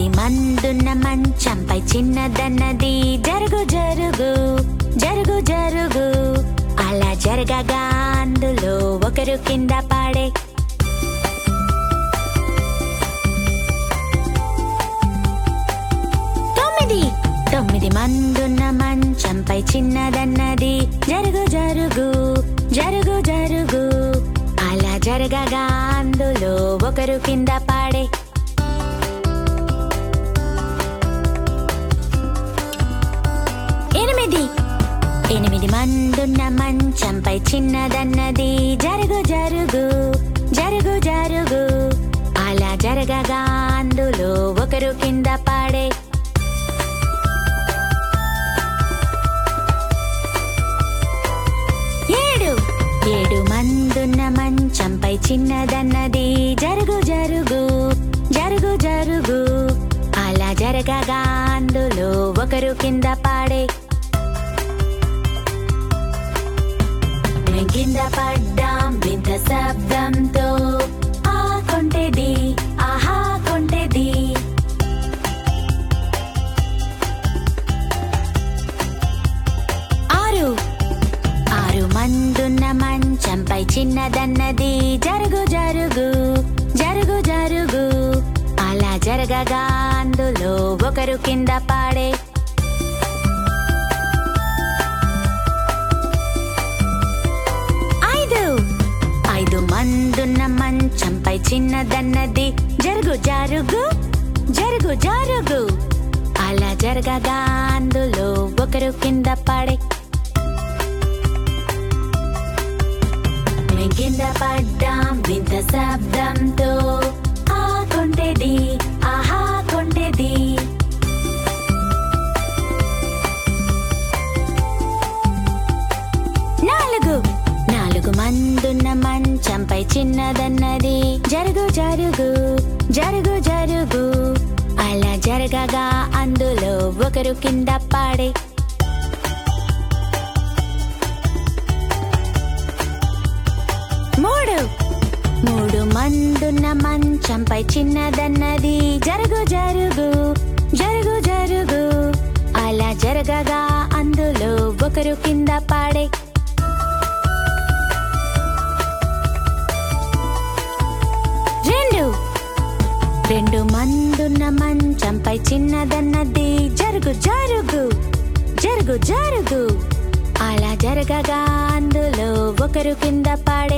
తొమ్మిది మందున్న మంచంపై చిన్నదన్నది జరుగు జరుగు జరుగు జరుగు అలా జరగగా అందులో ఒకరు కింద పాడే తొమ్మిది తొమ్మిది మందున్న మంచంపై చిన్నదన్నది జరుగు జరుగు జరుగు జరుగు అలా జరగగా అందులో ఒకరు కింద పాడే ఎనిమిది ఎనిమిది మందున్న మంచంపై చిన్నదన్నది జరుగు జరుగు జరుగు జరుగు అలా జరగగా అందులో ఒకరు కింద పాడే ఏడు ఏడు మందున్న మంచంపై చిన్నదన్నది జరుగు జరుగు జరుగు జరుగు అలా జరగగా అందులో ఒకరు కింద పాడే మేం కింద పడ్డాం వింత శబ్దంతో ఆ కొంటెది ఆహా కొంటెది ఆరు ఆరు మందున్న మంచంపై చిన్నదన్నది జరుగు జరుగు జరుగు జరుగు అలా జరగగా అందులో ఒకరు కింద పాడే ఐదు ఐదు మందున్న మంచంపై చిన్నదన్నది జరుగు జరుగు జరుగు జరుగు అలా జరగగా అందులో ఒకరు కింద పడే మేం కింద పడ్డాం వింత శబ్దంతో ఆ కొంటెది ఆహా కొంటెది నాలుగు నాలుగు మందున్న మంచంపై చిన్నదన్నది జరుగు జరుగు జరుగు జరుగు అలా జరగగా అందులో ఒకరు కింద పాడే మూడు మూడు మందున్న మంచంపై చిన్నదన్నది జరుగు జరుగు జరుగు జరుగు అలా జరగగా అందులో ఒకరు కింద పాడే రెండు రెండు మందున్న మంచంపై చిన్నదన్నది జరుగు జరుగు జరుగు జరుగు అలా జరగగా అందులో ఒకరు కింద పాడే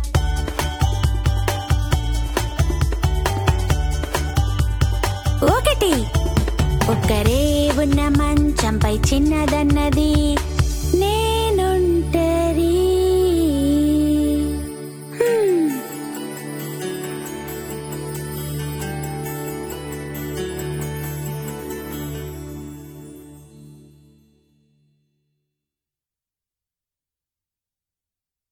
ఒకటి ఒక్కరే ఉన్న మంచంపై చిన్నదన్నది నే